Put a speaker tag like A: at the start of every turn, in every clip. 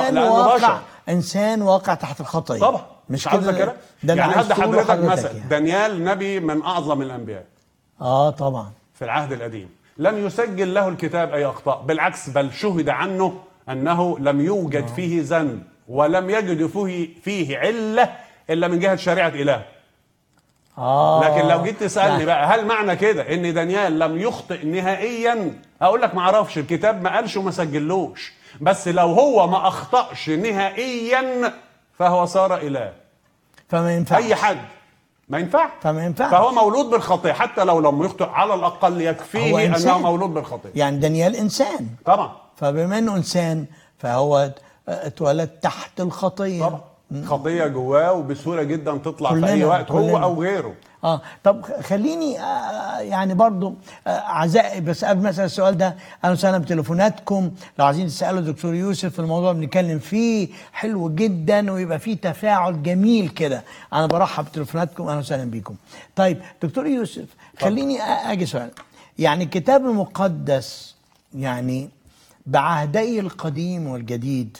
A: انسان
B: لأنه
A: واقع
B: بشر.
A: انسان واقع تحت الخطيه
B: طبعا
A: مش
B: عاوز
A: كده
B: كده
A: ده اللي
B: يعني
A: عايز
B: هدي
A: تقوله
B: حضرتك مثلا
A: يعني.
B: دانيال نبي من اعظم الانبياء
A: اه طبعا
B: في العهد القديم لم يسجل له الكتاب اي اخطاء بالعكس بل شهد عنه انه لم يوجد فيه ذنب ولم يجد فيه فيه عله الا من جهه شريعه اله
A: اه
B: لكن لو جيت تسالني
A: لا.
B: بقى هل معنى كده ان دانيال لم يخطئ نهائيا اقول لك ما اعرفش الكتاب ما قالش وما سجلوش بس لو هو ما اخطاش نهائيا فهو صار اله
A: فما ينفعش
B: اي حد ما ينفع
A: فما ينفعش
B: فهو مولود بالخطيه حتى لو لم يخطئ على الاقل
A: هو
B: يكفيه
A: إنسان.
B: انه مولود بالخطيه
A: يعني دانيال انسان
B: طبعا
A: فبما انه انسان فهو اتولد تحت الخطيه
B: طبعا خطيه جواه وبسهوله جدا تطلع في
A: كلنا-
B: اي وقت هو
A: كلنا.
B: او غيره
A: اه طب خليني آه يعني برضو آه اعزائي بس قبل ما اسال السؤال ده اهلا وسهلا بتليفوناتكم لو عايزين تسالوا دكتور يوسف في الموضوع بنتكلم فيه حلو جدا ويبقى فيه تفاعل جميل كده انا برحب بتليفوناتكم اهلا وسهلا بيكم طيب دكتور يوسف خليني أ- اجي سؤال يعني الكتاب المقدس يعني بعهدي القديم والجديد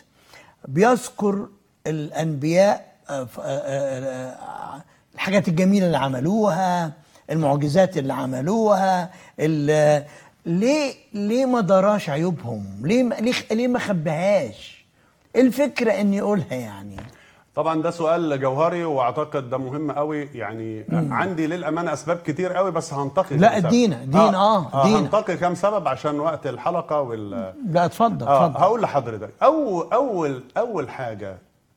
A: بيذكر الانبياء آه، ف- آه، آه، آه، الحاجات الجميله اللي عملوها المعجزات اللي عملوها ال- ليه ليه ما دراش عيوبهم ليه ما- ليه ليه ما خباهاش ايه الفكره ان يقولها يعني
B: طبعا ده سؤال جوهري واعتقد ده مهم قوي يعني عندي للامانه اسباب كتير قوي بس هنتقي
A: لا،
B: كام سبب.
A: ادينا- ادينا، آه، ادينا.
B: هنتقي كام سبب عشان وقت الحلقه وال
A: لا اتفضل
B: اه
A: اتفضل
B: هقول لحضرتك اول اول اول حاجه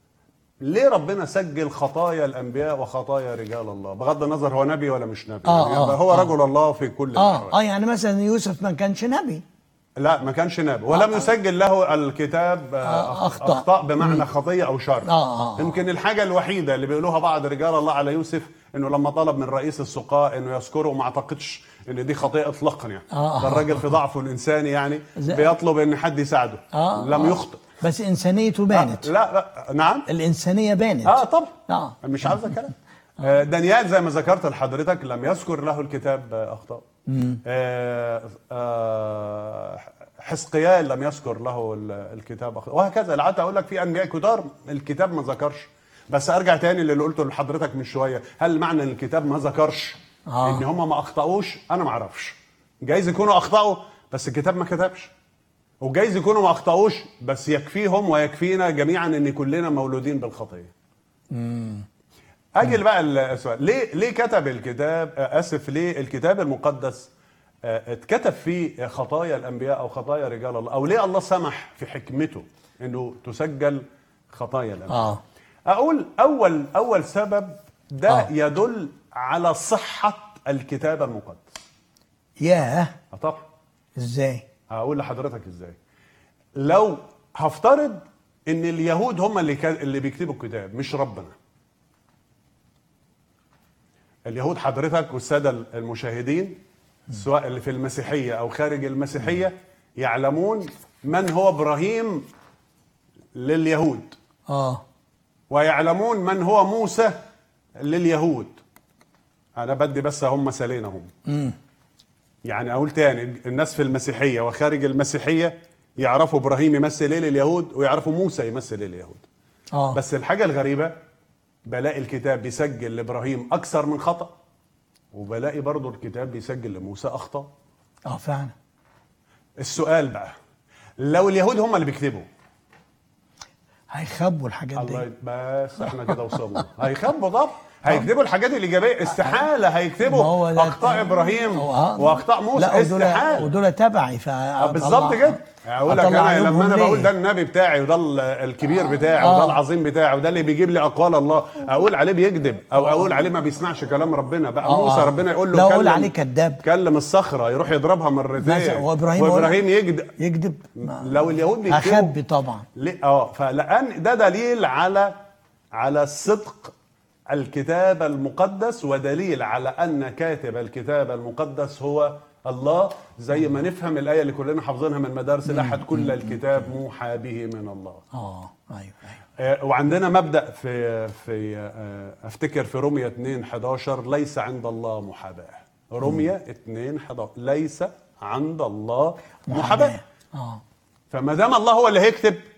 B: ليه ربنا سجل خطايا الانبياء وخطايا رجال الله بغض النظر هو نبي ولا مش نبي
A: آه،
B: يعني
A: آه،
B: هو
A: آه.
B: رجل الله في كل
A: اه
B: الأحوال.
A: اه يعني مثلا يوسف ما كانش نبي
B: لا ما كانش نبي ولم يسجل له الكتاب آه،
A: آه،
B: أخطاء.
A: أخطاء.
B: اخطاء بمعنى خطيه او شر
A: آه، آه.
B: يمكن الحاجه الوحيده اللي بيقولوها بعض رجال الله على يوسف انه لما طلب من رئيس السقاء انه يذكره ما اعتقدش ان دي خطيئه اطلاقا يعني
A: آه.
B: ده الراجل في ضعفه الانساني يعني
A: زي-
B: بيطلب ان حد يساعده
A: اه
B: لم
A: آه.
B: يخطئ
A: بس انسانيته بانت
B: لا لا نعم
A: الانسانيه بانت
B: اه طبعا
A: اه
B: مش عاوز كلام آه، دانيال زي ما ذكرت لحضرتك لم يذكر له الكتاب آه، اخطاء آه، آه، حزقيال لم يذكر له ال- الكتاب اخطاء وهكذا لعلت اقول لك في انبياء كتار الكتاب ما ذكرش بس ارجع تاني للي قلته لحضرتك من شويه هل معنى ان الكتاب ما ذكرش
A: آه.
B: ان هم ما اخطاوش انا ما اعرفش جايز يكونوا اخطاوا بس الكتاب ما كتبش وجايز يكونوا ما اخطاوش بس يكفيهم ويكفينا جميعا ان كلنا مولودين بالخطيه اجي بقى السؤال ليه ليه كتب الكتاب آه، اسف ليه الكتاب المقدس آه، اتكتب فيه خطايا الانبياء او خطايا رجال الله او ليه الله سمح في حكمته انه تسجل خطايا الانبياء
A: اه
B: اقول اول اول سبب ده
A: آه.
B: آه. يدل على صحه الكتاب المقدس
A: ياه
B: آه طبعا
A: ازاي
B: هقول لحضرتك ازاي لو هفترض ان اليهود هم اللي كان اللي بيكتبوا الكتاب مش ربنا اليهود حضرتك والساده المشاهدين سواء اللي في المسيحيه او خارج المسيحيه يعلمون من هو ابراهيم لليهود
A: اه
B: ويعلمون من هو موسى لليهود انا بدي بس هم مثالين هم يعني اقول تاني الناس في المسيحيه وخارج المسيحيه يعرفوا ابراهيم يمثل ايه لليهود ويعرفوا موسى يمثل ايه لليهود
A: اه
B: بس الحاجه الغريبه بلاقي الكتاب بيسجل لابراهيم اكثر من خطا وبلاقي برضه الكتاب بيسجل لموسى اخطاء
A: اه فعلا
B: السؤال بقى لو اليهود هم اللي بيكتبوا
A: هيخبوا الحاجات
B: الله
A: دي
B: يت- بس احنا كده وصلنا هيخبوا طب هيكتبوا الحاجات الايجابيه استحاله
A: ما
B: هيكتبوا
A: هو ده-
B: اخطاء ابراهيم
A: هو- آه.
B: واخطاء موسى
A: لا ودول
B: استحاله
A: ودول تبعي ف
B: آه، بالظبط كده اقول لك انا لما انا بقول ده النبي بتاعي وده ال- الكبير بتاعي
A: آه.
B: وده العظيم بتاعي وده اللي بيجيب لي اقوال الله اقول عليه بيكذب او اقول عليه ما بيسمعش كلام ربنا بقى
A: آه،
B: موسى
A: آه.
B: ربنا يقول له
A: لا، أقول
B: كلم-
A: عليه كذاب.
B: كلم الصخره يروح يضربها
A: مثلا،
B: مرتين
A: وإبراهيم
B: وابراهيم يكذب
A: يكذب ما-
B: لو اليهود بيكتبوا
A: هخبي طبعا
B: ليه اه فلان ده دليل على على صدق الكتاب المقدس ودليل على ان كاتب الكتاب المقدس هو الله زي ما نفهم الايه اللي كلنا حافظينها من مدارس الاحد كل الكتاب موحى به من الله
A: اه ايوه ايوه
B: آه، وعندنا مبدا في في آه، افتكر في روميا 2 11 ليس عند الله محاباه روميا 2 11 ليس عند الله محاباه
A: اه
B: فما دام الله هو اللي هيكتب